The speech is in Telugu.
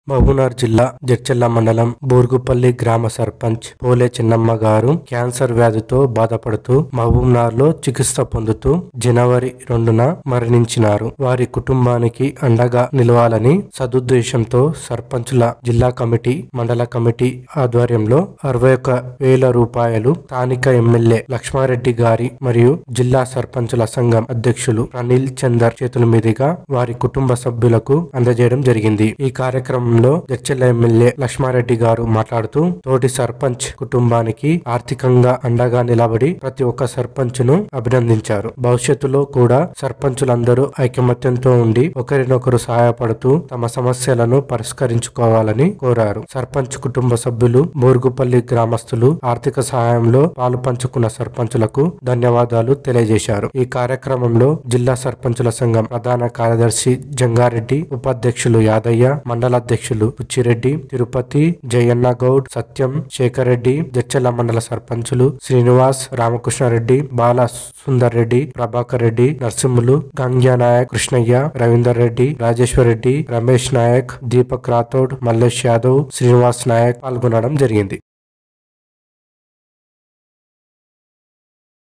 మహబూనార్ జిల్లా జడ్చెల్ల మండలం బూర్గుపల్లి గ్రామ సర్పంచ్ పోలే చిన్నమ్మ గారు క్యాన్సర్ వ్యాధితో బాధపడుతూ మహబూబ్నార్ లో చికిత్స పొందుతూ జనవరి రెండున మరణించినారు వారి కుటుంబానికి అండగా నిలవాలని సదుద్దేశంతో సర్పంచుల జిల్లా కమిటీ మండల కమిటీ ఆధ్వర్యంలో అరవై ఒక్క వేల రూపాయలు స్థానిక ఎమ్మెల్యే లక్ష్మారెడ్డి గారి మరియు జిల్లా సర్పంచుల సంఘం అధ్యక్షులు అనిల్ చందర్ చేతుల మీదుగా వారి కుటుంబ సభ్యులకు అందజేయడం జరిగింది ఈ కార్యక్రమంలో జడ్చెల్ల ఎమ్మెల్యే లక్ష్మారెడ్డి గారు మాట్లాడుతూ తోటి సర్పంచ్ కుటుంబానికి ఆర్థికంగా అండగా నిలబడి ప్రతి ఒక్క సర్పంచ్ ను అభినందించారు భవిష్యత్తులో కూడా సర్పంచులందరూ ఐకమత్యంతో ఉండి ఒకరినొకరు సహాయపడుతూ తమ సమస్యలను పరిష్కరించుకోవాలని కోరారు సర్పంచ్ కుటుంబ సభ్యులు బోర్గుపల్లి గ్రామస్తులు ఆర్థిక సహాయంలో పాలు పంచుకున్న సర్పంచులకు ధన్యవాదాలు తెలియజేశారు ఈ కార్యక్రమంలో జిల్లా సర్పంచుల సంఘం ప్రధాన కార్యదర్శి జంగారెడ్డి ఉపాధ్యక్షులు యాదయ్య మండల అధ్యక్షులు పుచ్చిరెడ్డి తిరుపతి జయన్న గౌడ్ సత్యం శేఖర్ రెడ్డి జడ్చెల్ల మండల సర్పంచులు శ్రీనివాస్ రామకృష్ణారెడ్డి బాల సుందర్ రెడ్డి ప్రభాకర్ రెడ్డి నరసింహులు గంగ్యా నాయక్ కృష్ణయ్య రవీందర్ రెడ్డి రాజేశ్వర్ రెడ్డి రమేష్ నాయక్ దీపక్ రాథోడ్ మల్లేష్ యాదవ్ శ్రీనివాస్ నాయక్ పాల్గొనడం జరిగింది